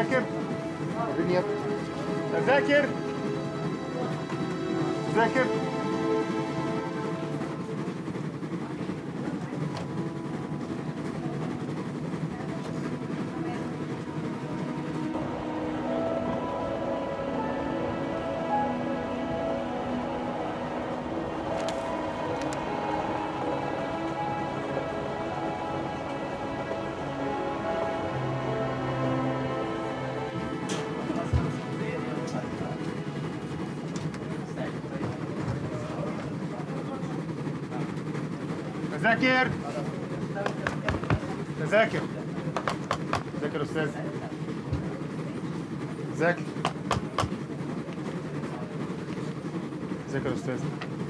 ذاكر وريني يا ابني ذاكر ذاكر تذاكر تذاكر ذاكر يا استاذ ذاكر ذاكر يا استاذ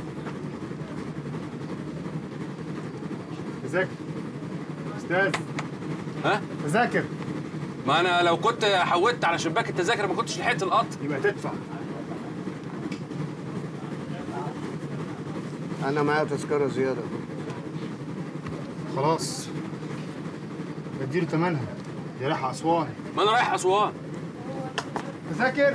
ذاكر استاذ ها تذاكر ما انا لو كنت حودت على شباك التذاكر ما كنتش لحقت القطر يبقى تدفع انا معايا تذكره زياده خلاص بديله تمنها يا رايح اسوان ما انا رايح اسوان تذاكر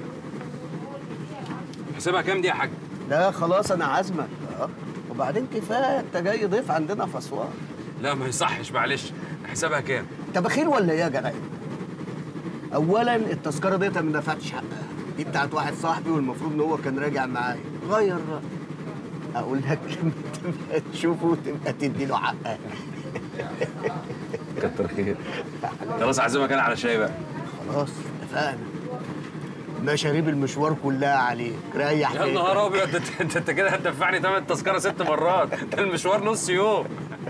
حسابها كام دي يا حاج لا خلاص انا عازمك اه وبعدين كفايه انت جاي ضيف عندنا في اسوان لا ما يصحش معلش حسابها كام انت بخيل ولا ايه يا جدع اولا التذكره ديت ما دفعتش حقها دي بتاعت واحد صاحبي والمفروض ان هو كان راجع معايا غير رأي اقول لك لما تبقى تشوفه تبقى تدي له حقها كتر خير خلاص اعزمك انا على شاي بقى خلاص اتفقنا مشاريب المشوار كلها عليك ريح يا فيك. نهار ابيض انت انت, انت كده هتدفعني ثمن التذكره ست مرات ده المشوار نص يوم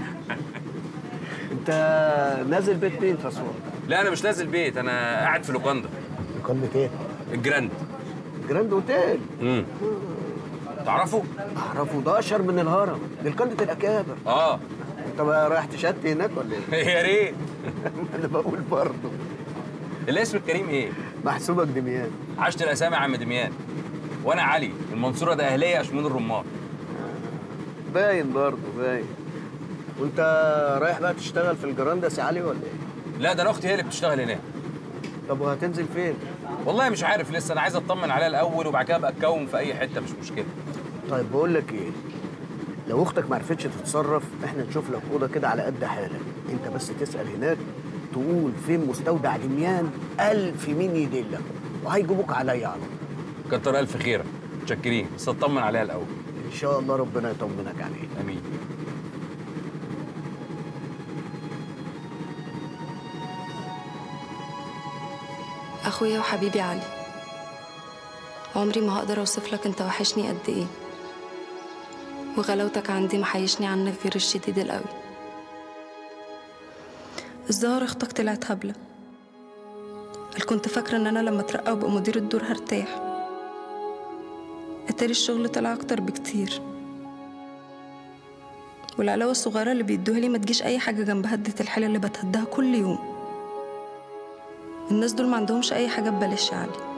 انت نازل بيت مين في اسوان؟ لا انا مش نازل بيت انا قاعد في لوكاندا قلة ايه؟ الجراند جراند اوتيل امم تعرفوا اعرفه ده اشهر من الهرم دي لقندة الاكابر اه انت بقى رايح تشتي هناك ولا ايه؟ يا ريت انا بقول برضه الاسم الكريم ايه محسوبك دميان عشت الاسامي يا عم دميان وانا علي المنصوره ده اهليه اشمون الرمان باين برضه باين وانت رايح بقى تشتغل في الجراند يا سي علي ولا ايه؟ لا ده انا اختي هي اللي بتشتغل هناك طب وهتنزل فين؟ والله مش عارف لسه انا عايز اطمن عليها الاول وبعد كده ابقى اتكون في اي حته مش مشكله طيب بقول لك ايه؟ لو اختك ما عرفتش تتصرف احنا نشوف لك اوضه كده على قد حالك انت بس تسال هناك تقول فين مستودع دميان ألف مين يدلك وهيجيبوك عليا على طول كتر الف خيرك متشكرين بس اطمن عليها الاول ان شاء الله ربنا يطمنك عليه امين أخويا وحبيبي علي عمري ما هقدر أوصف لك أنت وحشني قد إيه وغلاوتك عندي محيشني عنك غير الشديد القوي الظاهر اختك طلعت هبلة اللي كنت فاكرة إن أنا لما أترقى وأبقى مدير الدور هرتاح اتاري الشغل طلع أكتر بكتير والعلاوة الصغيرة اللي بيدوها لي ما تجيش أي حاجة جنب هدة الحيلة اللي بتهدها كل يوم الناس دول ما عندهمش اي حاجه ببلاش يا علي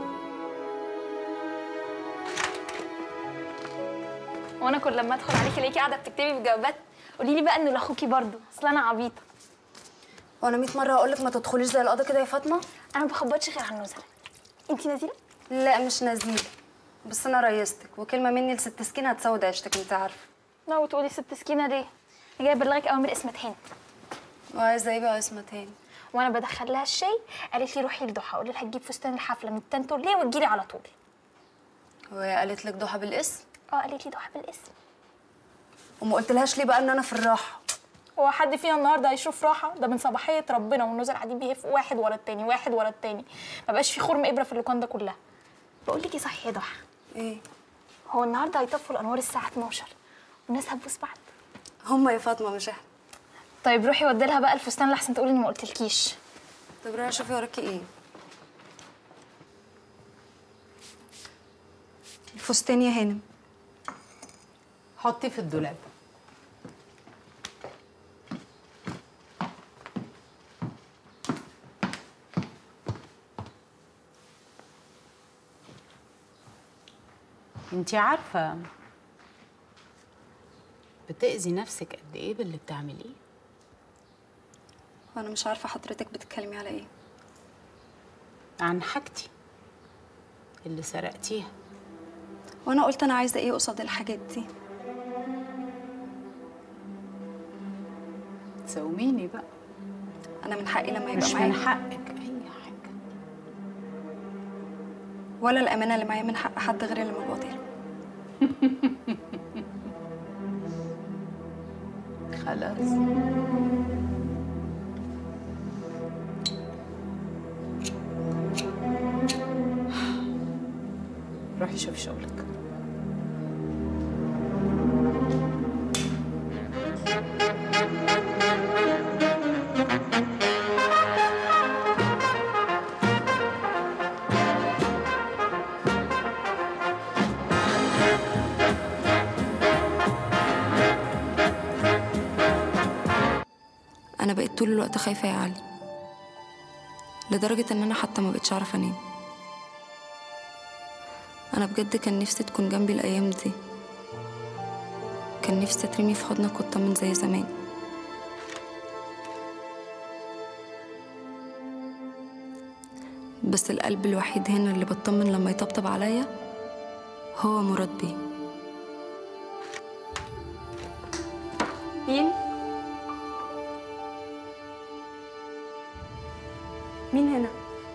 وانا كل لما ادخل عليكي الاقيكي قاعده بتكتبي في جوابات قولي لي بقى انه لاخوكي برضه اصل انا عبيطه وانا 100 مره هقول لك ما تدخليش زي القضا كده يا فاطمه انا ما بخبطش غير على النزله انتي نزيله لا مش نزيل بس انا ريستك وكلمه مني لست سكين هتسود عيشتك انت عارفه لا وتقولي ست سكينه ليه انا جايه ابلغك اوامر اسمة هاني وعايزه ايه بقى اسمها تاني وانا بدخل لها الشاي قالت لي روحي لضحى قولي لها تجيب فستان الحفله من التنتور ليه وتجيلي على طول وهي قالت لك ضحى بالاسم اه قالت لي ضحى بالاسم وما قلتلهاش ليه بقى ان انا في الراحه هو حد فينا النهارده هيشوف راحه ده من صباحيه ربنا والنزل قاعدين بيهفوا واحد ورا التاني واحد ورا التاني ما بقاش في خرم ابره في اللوكاندا كلها بقول لك ايه صحيح يا ضحى ايه هو النهارده هيطفوا الانوار الساعه 12 والناس هتبوس بعض هما يا فاطمه مش احنا طيب روحي ودي لها بقى الفستان لحسن تقولي اني ما قلتلكيش طب روحي شوفي وراكي ايه الفستان يا هانم حطي في الدولاب انتي عارفة بتأذي نفسك قد ايه باللي بتعمليه وانا مش عارفه حضرتك بتتكلمي على ايه عن حاجتي اللي سرقتيها وانا قلت انا عايزه ايه قصاد الحاجات دي تساوميني بقى انا من حقي لما يبقى مش معايا من حقك اي حاجه ولا الامانه اللي معايا من حق حد غير اللي مبادر خلاص روحي شوفي شغلك انا بقيت طول الوقت خايفه يا علي لدرجه ان انا حتى ما بقتش اعرف انام انا بجد كان نفسي تكون جنبي الايام دي كان نفسي اترمي في حضنك واطمن زي زمان بس القلب الوحيد هنا اللي بطمن لما يطبطب عليا هو مراد بيه مين؟ مين هنا؟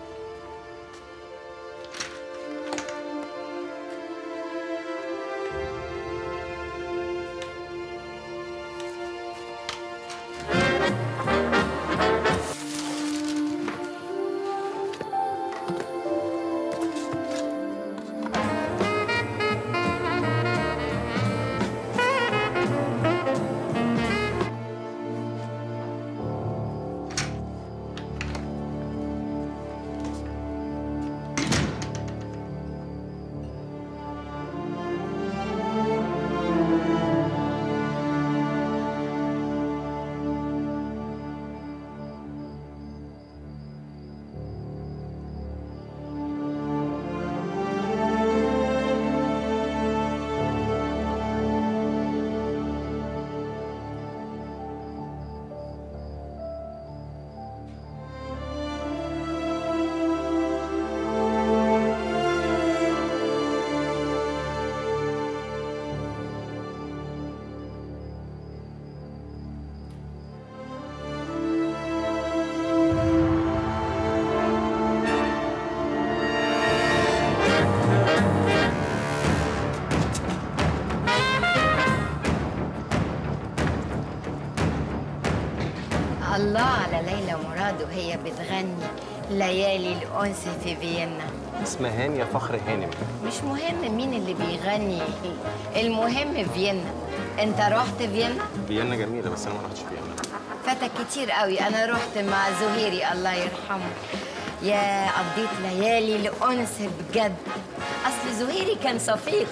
الله على ليلى مراد وهي بتغني ليالي الأنس في فيينا اسمها هانية فخر هانم مش مهم مين اللي بيغني المهم فيينا انت رحت فيينا فيينا جميلة بس أنا ما رحتش فيينا فاتك كتير قوي انا رحت مع زهيري الله يرحمه يا قضيت ليالي الأنس بجد اصل زهيري كان صفيق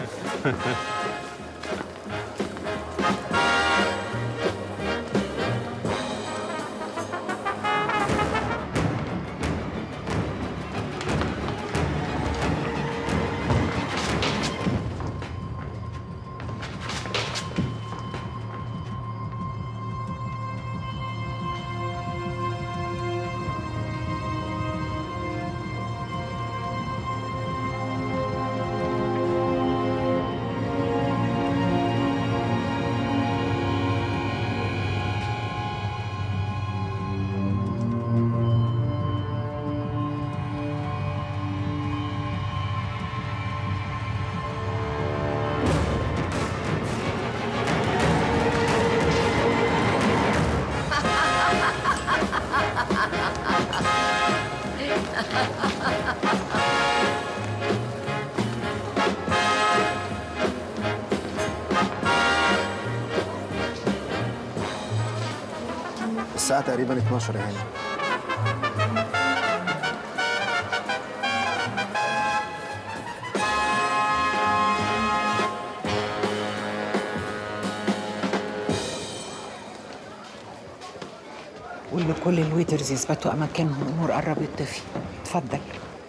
الساعة تقريبا 12 يا هاني قول لكل الويترز يثبتوا اماكنهم النور قرب يطفي اتفضل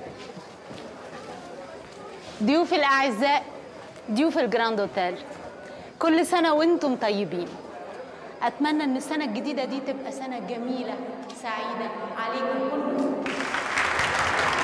ضيوف الأعزاء ضيوف الجراند اوتيل كل سنة وانتم طيبين أتمنى إن السنة الجديدة دي تبقى سنة جميلة سعيدة عليكم كلكم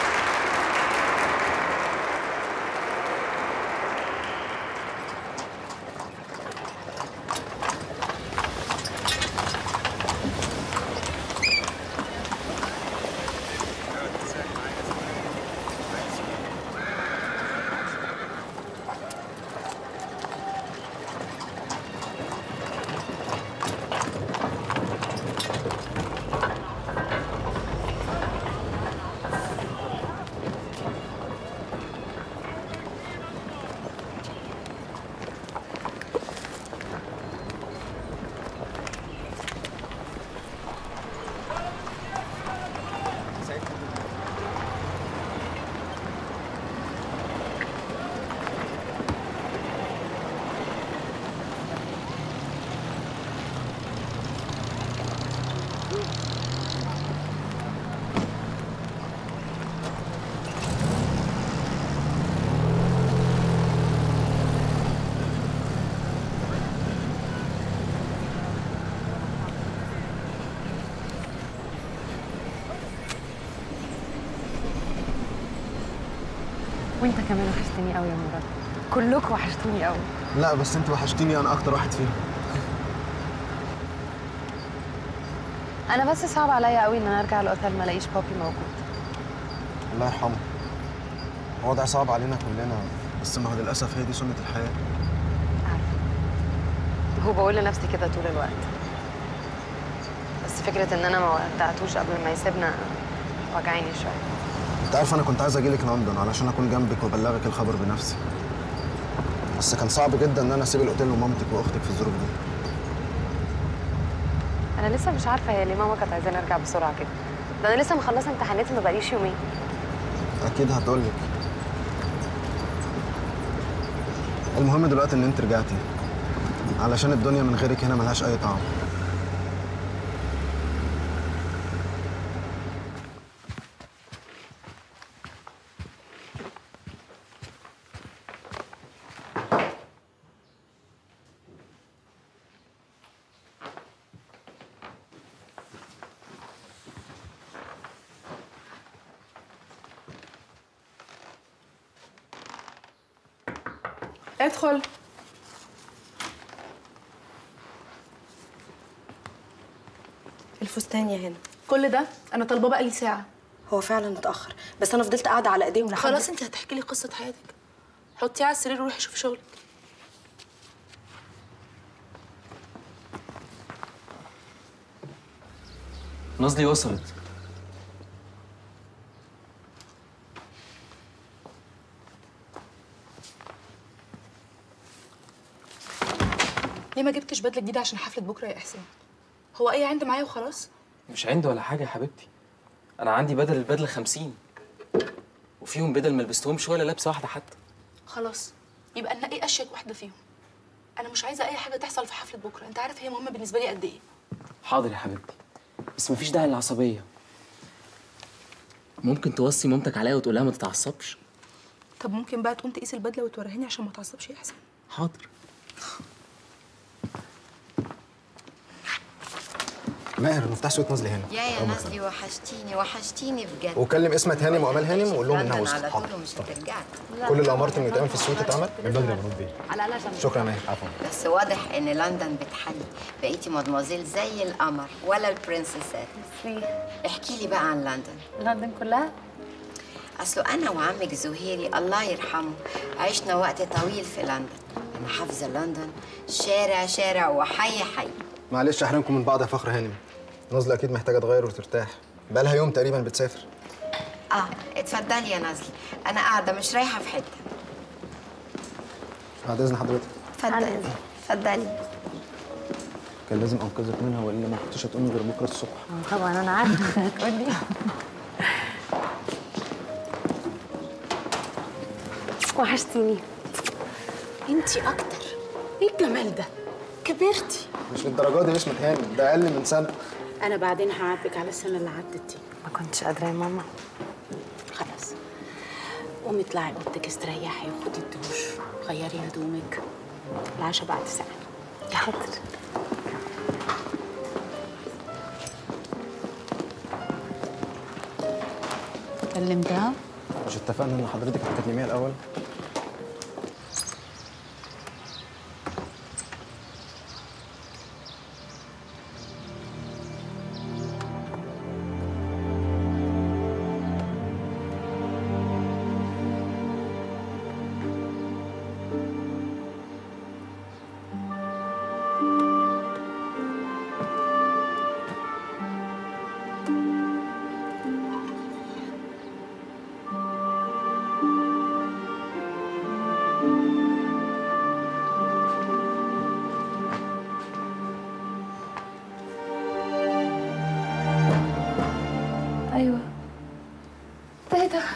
وانت كمان وحشتني قوي يا مراد كلكم وحشتوني قوي لا بس انت وحشتيني انا اكتر واحد فيهم انا بس صعب عليا قوي ان انا ارجع الاوتيل ما الاقيش بابي موجود الله يرحمه وضع صعب علينا كلنا بس ما هو للاسف هي دي سنه الحياه هو بقول لنفسي كده طول الوقت بس فكره ان انا ما ودعتوش قبل ما يسيبنا وجعيني شويه انت عارف انا كنت عايز اجي لك لندن علشان اكون جنبك وابلغك الخبر بنفسي بس كان صعب جدا ان انا اسيب الاوتيل ومامتك واختك في الظروف دي انا لسه مش عارفه هي ليه ماما كانت عايزاني ارجع بسرعه كده ده انا لسه مخلصه امتحاناتي ما بقاليش يومين اكيد هتقول لك المهم دلوقتي ان انت رجعتي علشان الدنيا من غيرك هنا ملهاش اي طعم ادخل الفستان يا هنا كل ده انا طالباه بقالي ساعه هو فعلا اتاخر بس انا فضلت قاعده على ايديهم لحد خلاص انت هتحكي لي قصه حياتك حطيه على السرير وروحي شوفي شغلك نازلي وصلت ليه ما جبتش بدله جديده عشان حفله بكره يا احسان هو اي عند معايا وخلاص مش عندي ولا حاجة يا حبيبتي أنا عندي بدل البدلة خمسين وفيهم بدل ما لبستهمش ولا لابسة واحدة حتى خلاص يبقى نقي اشيك واحده فيهم انا مش عايزه اي حاجه تحصل في حفله بكره انت عارف هي مهمه بالنسبه لي قد ايه حاضر يا حبيبتي بس مفيش داعي للعصبية ممكن توصي مامتك عليا وتقولها ما تتعصبش طب ممكن بقى تقوم تقيس البدله وتوريهاني عشان ما تعصبش يا احسان حاضر ماهر مفتاح صوت نازلي هنا يا يا نازلي وحشتيني وحشتيني بجد وكلم اسمة هانم وامال هانم وقول لهم انها لندن وصلت على حاضر طول ومش هترجعي كل اللي امرت انه يتعمل في السويت اتعمل من بدري يا بنود بيه على الأقل عشان شكرا يا ماهر عفوا بس واضح ان لندن بتحلي بقيتي مدموزيل زي القمر ولا البرنسيسات احكي لي بقى عن لندن لندن كلها اصله انا وعمك زهيري الله يرحمه عشنا وقت طويل في لندن انا حافظه لندن شارع شارع وحي حي معلش احرمكم من بعض يا فخر هانم نازلة اكيد محتاجه تغير وترتاح بقالها يوم تقريبا بتسافر اه اتفضلي يا نازلي انا قاعده مش رايحه في حته بعد اذن حضرتك اتفضلي اتفضلي كان لازم انقذك منها والا ما كنتش هتقومي غير بكره الصبح طبعا انا عارفه هتقولي وحشتيني انتي اكتر ايه الجمال ده كبرتي مش للدرجه دي يا اسمة هانم ده اقل من سنه انا بعدين هعاتبك على السنه اللي عدت دي ما كنتش قادره يا ماما خلاص قومي اطلعي اوضتك استريحي وخدي الدوش غيري هدومك العشاء بعد ساعه حاضر كلمتها مش اتفقنا ان حضرتك هتكلميها الاول ايوه ايه ده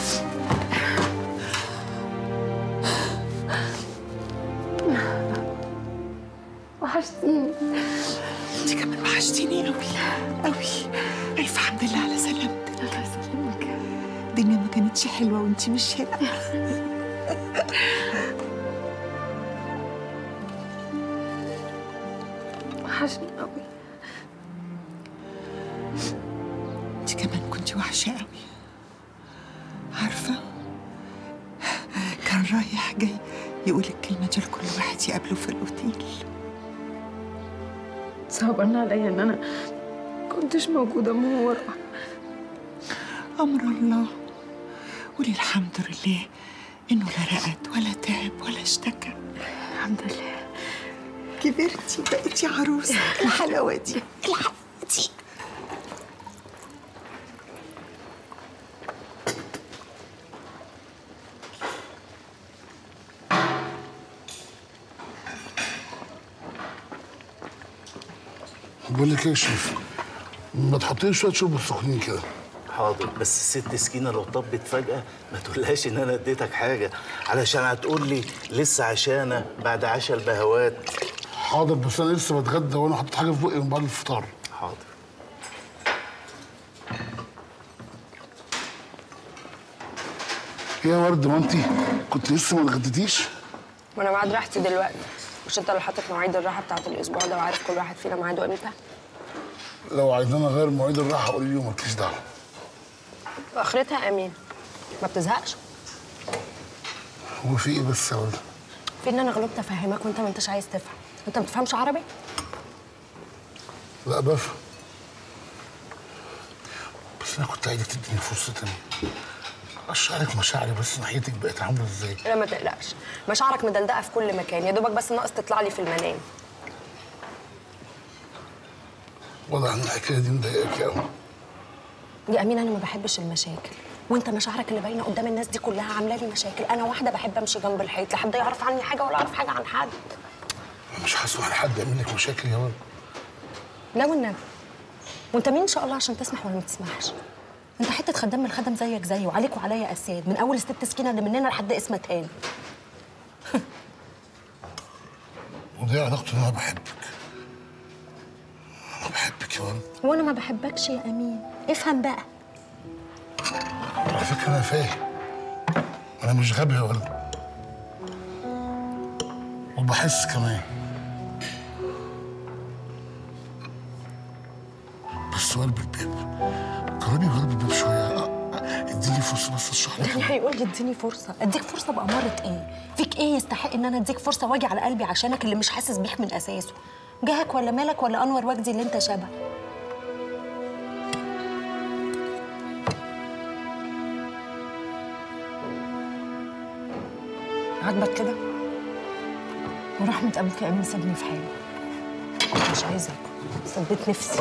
وحشتيني انت كمان وحشتيني قوي قوي الف حمد لله على سلامتك الله يسلمك الدنيا ما كانتش حلوه وانت مش هنا وحشني قوي انت كمان كنت وحشه قوي عارفه يقول الكلمة دي لكل واحد يقابله في الأوتيل صعبان عليا ان انا كنتش موجودة ما هو راح أمر الله قولي الحمد لله إنه لا رقد ولا تعب ولا اشتكى الحمد لله كبرتي بقيتي عروسة الحلاوة دي الحلاوة دي بقول لك ايه يا شريف ما تحطيش شويه شرب سخنين كده حاضر بس الست سكينه لو طبت فجاه ما تقولهاش ان انا اديتك حاجه علشان هتقول لي لسه عشانه بعد عشاء البهوات حاضر بس انا لسه بتغدى وانا حاطط حاجه في بقي من بعد الفطار حاضر ايه يا ورد ما انت كنت لسه ما اتغديتيش وانا بعد راحتي دلوقتي مش انت اللي حاطط مواعيد الراحه بتاعت الاسبوع ده وعارف كل واحد فينا ميعاده امتى لو عايزانا نغير مواعيد الراحه قولي لي ومالكيش دعوه واخرتها امين ما بتزهقش هو في ايه بس يا ورد في ان انا غلطت افهمك وانت ما انتش عايز تفهم انت ما بتفهمش عربي لا بفهم بس انا كنت عايزك تديني فرصه تانية اشعرك مشاعري بس ناحيتك بقت عامله ازاي لا ما تقلقش مشاعرك مدلدقه في كل مكان يا دوبك بس ناقص تطلع لي في المنام واضح ان الحكايه دي مضايقاك قوي يا امين انا ما بحبش المشاكل وانت مشاعرك اللي باينه قدام الناس دي كلها عامله لي مشاكل انا واحده بحب امشي جنب الحيط لا حد يعرف عني حاجه ولا اعرف حاجه عن حد مش هسمح لحد يعمل لك مشاكل يا ورد لا والنبي وانت مين ان شاء الله عشان تسمح ولا ما تسمحش انت حته خدام من الخدم زيك زيه وعليك وعليا اسياد من اول الست سكينه اللي مننا لحد اسمها تاني ودي علاقته ان انا بحبك انا بحبك يا ورد وانا ما بحبكش يا امين افهم بقى على فكره انا فاهم انا مش غبي يا ولد وبحس كمان بس قلب الباب قربي قلب الباب شويه أ- أ- اديني فرصه بس اشرح لك يعني هيقول لي اديني فرصه اديك فرصه بأمارة ايه فيك ايه يستحق ان انا اديك فرصه واجي على قلبي عشانك اللي مش حاسس بيك من اساسه جاهك ولا مالك ولا انور وجدي اللي انت شبه عاجبك كده ورحمة أبوك يا أمين سابني في حالي مش عايزك صديت نفسي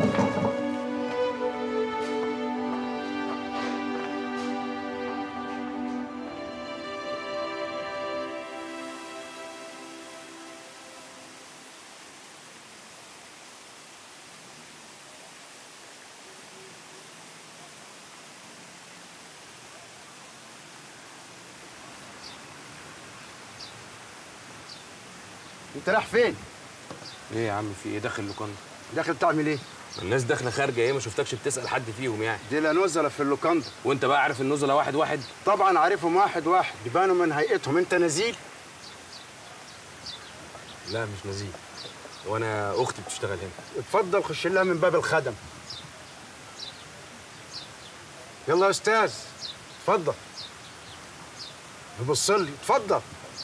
انت رايح فين؟ ايه يا عم في ايه داخل اللوكاندا داخل تعمل ايه؟ الناس داخله خارجه ايه ما شفتكش بتسال حد فيهم يعني دي لا نزله في اللوكاندا وانت بقى عارف النزله واحد واحد طبعا عارفهم واحد واحد يبانوا من هيئتهم انت نزيل لا مش نزيه وانا اختي بتشتغل هنا اتفضل خش لها من باب الخدم يلا يا استاذ اتفضل يبص لي اتفضل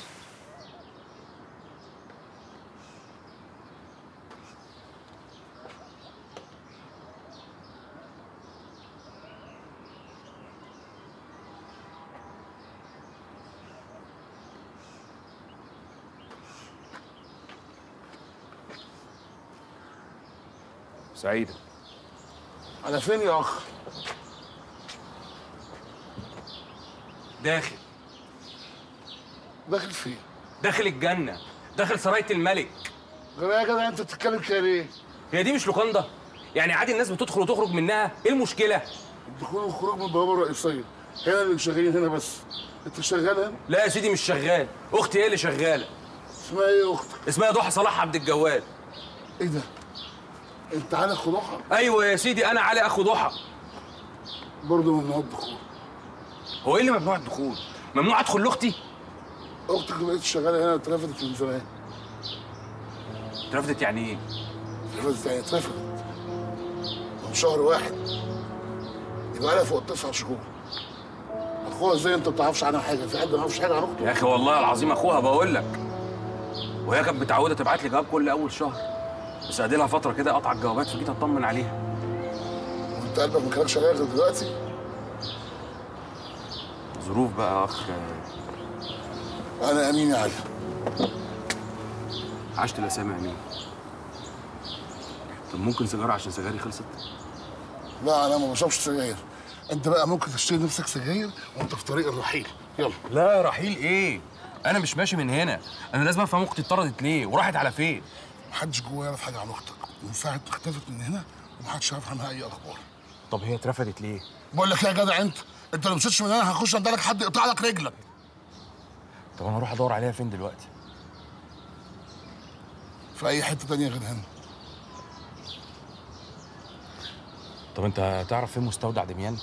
سعيده على فين يا اخ داخل داخل فين داخل الجنه داخل سرايه الملك غير يا جدع انت بتتكلم كده ليه هي دي مش لوكاندا يعني عادي الناس بتدخل وتخرج منها ايه المشكله الدخول والخروج من البوابه الرئيسيه هنا اللي شغالين هنا بس انت شغال هنا لا يا سيدي مش شغال اختي هي اللي شغاله اسمها ايه يا اختك اسمها ضحى صلاح عبد الجواد ايه ده انت على خضوعها ايوه يا سيدي انا علي اخو ضحى برضه ممنوع الدخول هو ايه اللي ممنوع الدخول ممنوع ادخل لاختي اختك اللي بقيت شغاله هنا اترفدت من زمان اترفدت يعني ايه اترفدت يعني اترفدت من شهر واحد يبقى لها فوق تسع شهور اخوها ازاي انت ما بتعرفش عنها حاجه في حد ما يعرفش حاجه عن اخته يا اخي والله العظيم اخوها بقول لك وهي كانت متعوده تبعت لي جواب كل اول شهر بس ادي لها فتره كده قطع الجوابات فجيت اطمن عليها وانت قلبك ما كانش عليها غير دلوقتي ظروف بقى يا اخ انا امين يا علي عشت الاسامي امين طب ممكن سيجاره عشان سجاري خلصت لا انا ما بشربش سجاير انت بقى ممكن تشتري نفسك سجاير وانت في طريق الرحيل يلا لا يا رحيل ايه انا مش ماشي من هنا انا لازم افهم اختي اتطردت ليه وراحت على فين محدش جوه يعرف حاجه عن اختك من ساعه ما اختفت من هنا ومحدش يعرف عنها اي اخبار طب هي اترفدت ليه بقول لك إيه يا جدع انت انت لو مشيتش من هنا هخش عندك حد يقطع لك رجلك طب انا اروح ادور عليها فين دلوقتي في اي حته تانية غير هنا طب انت تعرف فين مستودع دميان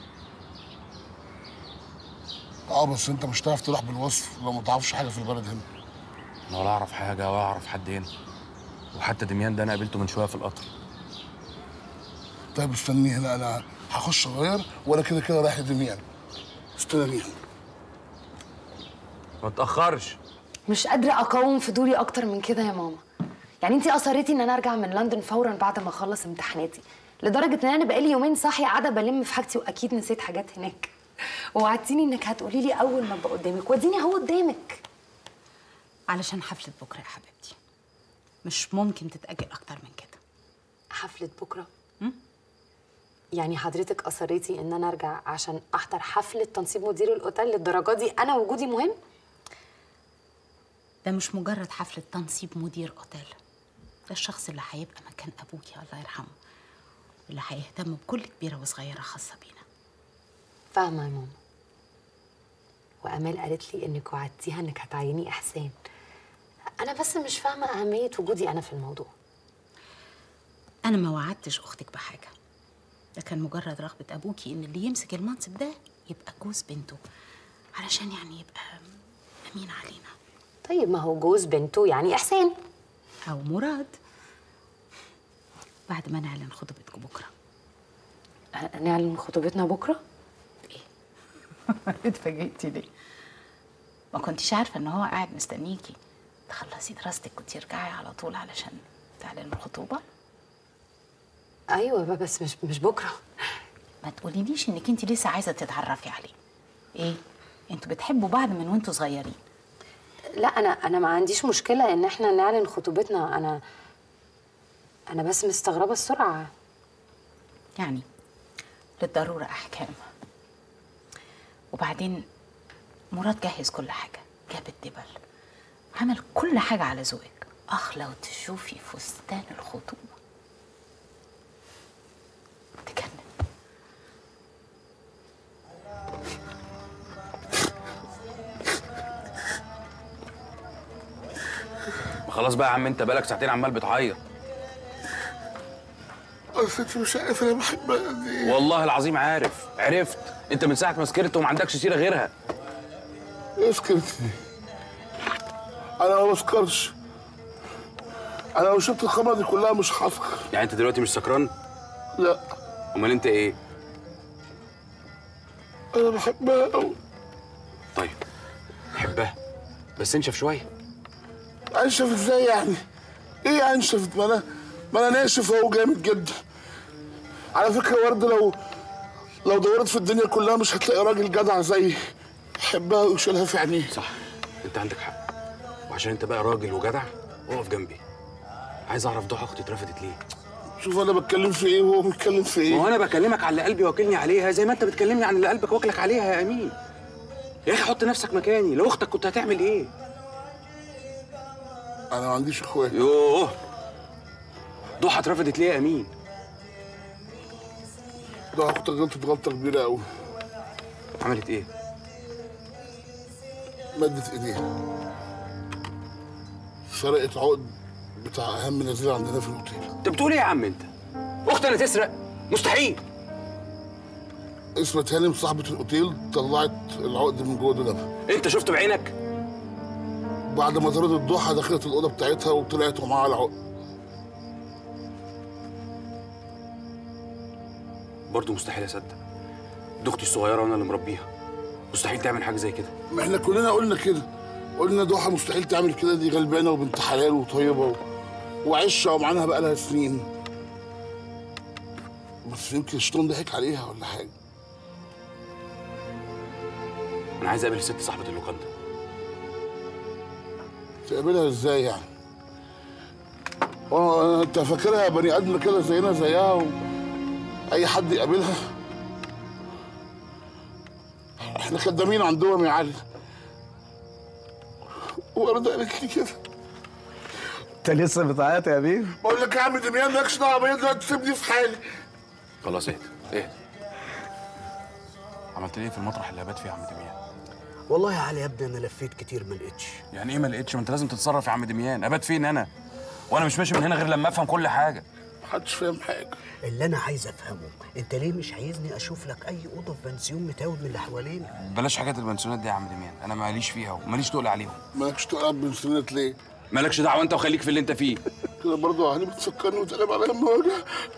اه بس انت مش هتعرف تروح بالوصف لو ما تعرفش حاجه في البلد هنا انا ولا اعرف حاجه ولا اعرف حد هنا وحتى دميان ده انا قابلته من شويه في القطر طيب استني هنا انا هخش اغير وانا كده كده رايح لدميان استناني هنا ما تاخرش مش قادرة أقاوم فضولي أكتر من كده يا ماما يعني أنتي أصريتي إن أنا أرجع من لندن فورا بعد ما أخلص امتحاناتي لدرجة إن أنا بقالي يومين صاحية قاعدة بلم في حاجتي وأكيد نسيت حاجات هناك ووعدتيني إنك هتقولي لي أول ما أبقى قدامك واديني أهو قدامك علشان حفلة بكرة يا حبيبتي مش ممكن تتأجل أكتر من كده حفلة بكرة يعني حضرتك أصريتي إن أنا أرجع عشان أحضر حفلة تنصيب مدير الأوتيل للدرجة دي أنا وجودي مهم ده مش مجرد حفلة تنصيب مدير أوتيل ده الشخص اللي هيبقى مكان أبوكي الله يرحمه اللي هيهتم بكل كبيرة وصغيرة خاصة بينا فاهمة يا ماما وأمال قالت لي إنك وعدتيها إنك هتعيني إحسان أنا بس مش فاهمة أهمية وجودي أنا في الموضوع أنا ما وعدتش أختك بحاجة ده كان مجرد رغبة أبوكي إن اللي يمسك المنصب ده يبقى جوز بنته علشان يعني يبقى أمين علينا طيب ما هو جوز بنته يعني إحسان أو مراد بعد ما نعلن خطوبتكم بكرة نعلن خطوبتنا بكرة؟ اتفاجئتي ليه؟ ما كنتيش عارفة إن هو قاعد مستنيكي تخلصي دراستك وترجعي على طول علشان تعلن الخطوبة؟ أيوة بقى بس مش مش بكرة ما تقوليليش إنك أنت لسه عايزة تتعرفي عليه إيه؟ انتوا بتحبوا بعض من وانتوا صغيرين لا أنا أنا ما عنديش مشكلة إن إحنا نعلن خطوبتنا أنا أنا بس مستغربة السرعة يعني للضرورة أحكام وبعدين مراد جهز كل حاجة جاب الدبل عمل كل حاجة على ذوقك أخ لو تشوفي فستان الخطوبة ما خلاص بقى يا عم انت بقالك ساعتين عمال بتعيط بس انت مش عارف انا بحبها قد ايه والله العظيم عارف عرفت انت من ساعه ما سكرت وما عندكش سيره غيرها ايه سكرتني انا ما بسكرش انا لو شربت الخمره دي كلها مش هسكر يعني انت دلوقتي مش سكران لا امال انت ايه انا بحبها قوي طيب حبها بس انشف شويه انشف ازاي يعني ايه انشف ما انا ما انا ناشف اهو جامد جدا على فكره ورد لو لو دورت في الدنيا كلها مش هتلاقي راجل جدع زيي يحبها ويشيلها في عينيه صح انت عندك حق وعشان انت بقى راجل وجدع اقف جنبي عايز اعرف ضحى اختي اترفدت ليه شوف انا بتكلم في ايه وهو بيتكلم في ايه ما هو انا بكلمك على اللي قلبي واكلني عليها زي ما انت بتكلمني عن اللي قلبك واكلك عليها يا امين يا اخي حط نفسك مكاني لو اختك كنت هتعمل ايه انا ما عنديش اخوات يوه ضحى اترفدت ليه يا امين ده اختك غلطت غلطه كبيره قوي عملت ايه مدت ايديها سرقت عقد بتاع اهم نزيل عندنا في الاوتيل انت بتقول ايه يا عم انت اختي انا تسرق مستحيل اسمها هانم صاحبة الأوتيل طلعت العقد من جوه دولابها انت شفته بعينك بعد ما طردت الضحى دخلت الأوضة بتاعتها وطلعت ومعاها العقد برضه مستحيل اصدق دي اختي الصغيره وانا اللي مربيها مستحيل تعمل حاجه زي كده ما احنا كلنا قلنا كده قلنا ضحى مستحيل تعمل كده دي غلبانه وبنت حلال وطيبه و... وعشة ومعانا بقى لها سنين بس يمكن الشيطان ضحك عليها ولا حاجه انا عايز اقابل الست صاحبه اللوكاندا تقابلها ازاي يعني؟ هو انت فاكرها بني ادم كده زينا زيها و... اي حد يقابلها احنا خدامين عندهم يا علي ورده قالت لي كده انت لسه بتعيط يا بيه بقول لك يا عم دميان مالكش دعوه بيا دلوقتي سيبني في حالي خلاص اهدى اهدى عملت ايه في المطرح اللي هبات فيه يا عم دميان والله يا علي يا ابني انا لفيت كتير ما لقيتش يعني ايه ما لقيتش ما انت لازم تتصرف يا عم دميان ابات فين انا وانا مش ماشي من هنا غير لما افهم كل حاجه محدش فاهم حاجه اللي انا عايز افهمه انت ليه مش عايزني اشوف لك اي اوضه في بنسيون متاود من اللي حوالينا بلاش حاجات البنسيونات دي يا عم دميان انا ماليش فيها وماليش تقول عليهم مالكش تقلب بنسيونات ليه؟ مالكش دعوه انت وخليك في اللي انت فيه كده برضه علي بتفكرني وتقلب عليا المواجع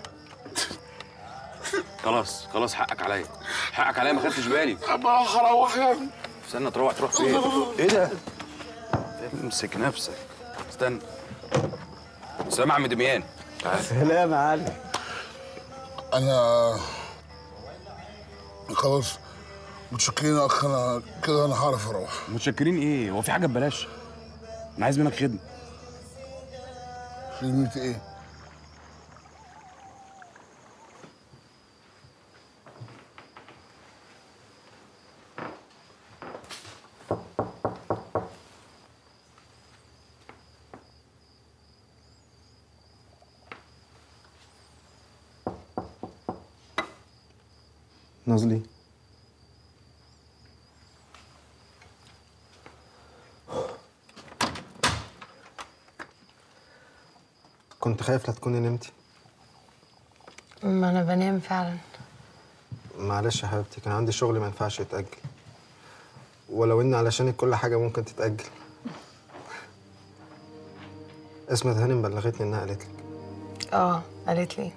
خلاص خلاص حقك عليا حقك عليا ما خدتش بالي ابقى هروح يعني استنى تروح تروح فين ايه ده امسك نفسك استنى سلام يا عم دميان تعال سلام يا علي انا خلاص متشكرين يا اخ انا كده انا هعرف اروح متشكرين ايه هو في حاجه ببلاش انا عايز منك خدمه خدمة ايه؟ نازلي كنت خايف لا تكوني نمتي ما انا بنام فعلا معلش يا حبيبتي كان عندي شغل ما ينفعش يتأجل ولو ان علشانك كل حاجة ممكن تتأجل اسمة هانم بلغتني انها قالت لك اه قالت لي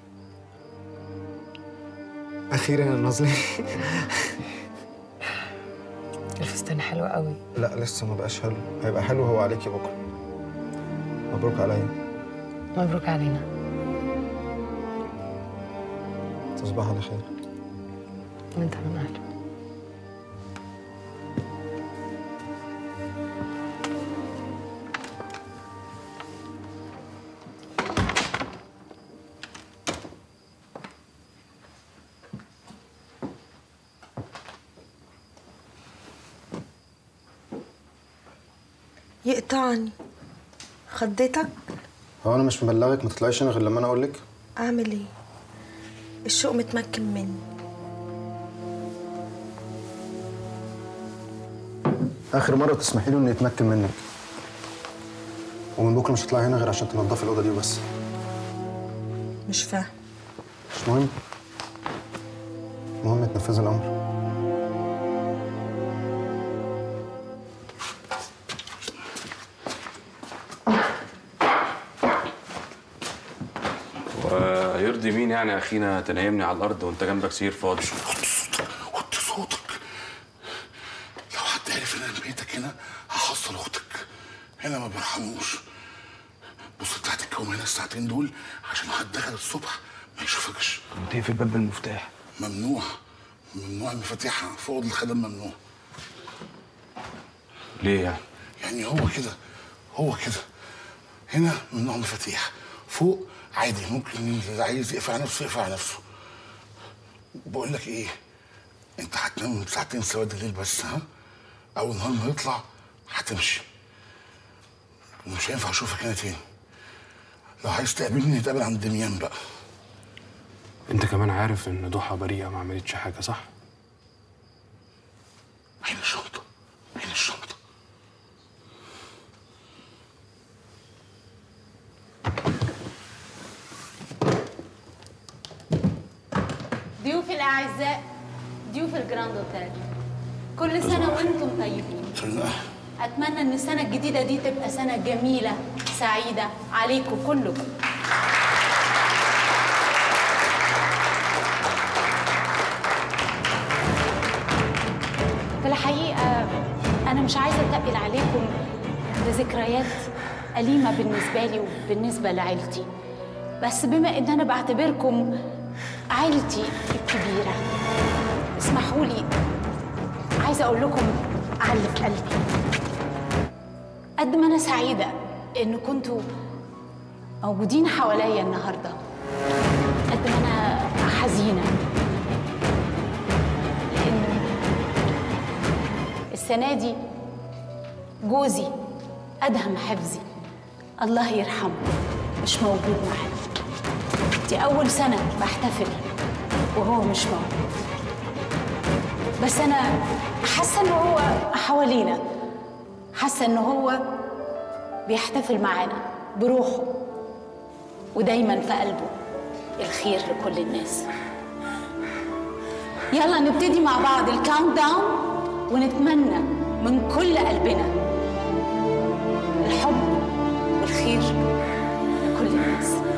اخيرا يا نازلي الفستان حلو قوي لا لسه ما بقاش حلو هيبقى حلو هو عليكي بكره مبروك عليا مبروك علينا تصبح على خير وانت من اهله يقطعني خضتك هو انا مش مبلغك ما تطلعيش هنا غير لما انا اقول لك اعمل ايه الشوق متمكن مني اخر مره تسمحي له انه يتمكن منك ومن بكره مش هتطلعي هنا غير عشان تنضفي الاوضه دي وبس مش فاهم مش مهم المهم تنفذي الامر ويرضي مين يعني يا اخينا تنيمني على الارض وانت جنبك سرير فاضي وطي صوتك لو حد عرف ان انا بيتك هنا هحصل اختك هنا ما بيرحموش بص انت هتتكوم هنا الساعتين دول عشان حد دخل الصبح ما يشوفكش وتقفل الباب بالمفتاح ممنوع ممنوع المفاتيح في اوضه الخدم ممنوع ليه يعني يعني هو كده هو كده هنا ممنوع مفاتيح فوق عادي ممكن اللي عايز يقفل على نفسه يقفل على نفسه بقول لك ايه انت هتنام ساعتين سواد الليل بس ها اول نهار ما يطلع هتمشي ومش هينفع اشوفك هنا تاني لو عايز تقابلني نتقابل عند دميان بقى انت كمان عارف ان ضحى بريئه ما عملتش حاجه صح عين الشنطه عين الشنطه ضيوفي الأعزاء ضيوف الجراند اوتيل كل سنة وانتم طيبين أتمنى إن السنة الجديدة دي تبقى سنة جميلة سعيدة عليكم كلكم في الحقيقة الحقيقة أنا مش عايزة أتقل عليكم بذكريات أليمة بالنسبة لي وبالنسبة لعيلتي بس بما إن أنا بعتبركم عيلتي الكبيرة اسمحوا لي عايزة أقول لكم على اللي في قلبي قد ما أنا سعيدة إن كنتوا موجودين حواليا النهاردة قد ما أنا حزينة لأن السنة دي جوزي أدهم حفظي الله يرحمه مش موجود معانا دي أول سنة بحتفل وهو مش موجود بس أنا حاسة إن هو حوالينا حاسة إن هو بيحتفل معانا بروحه ودايما في قلبه الخير لكل الناس يلا نبتدي مع بعض الكاونت داون ونتمنى من كل قلبنا الحب والخير لكل الناس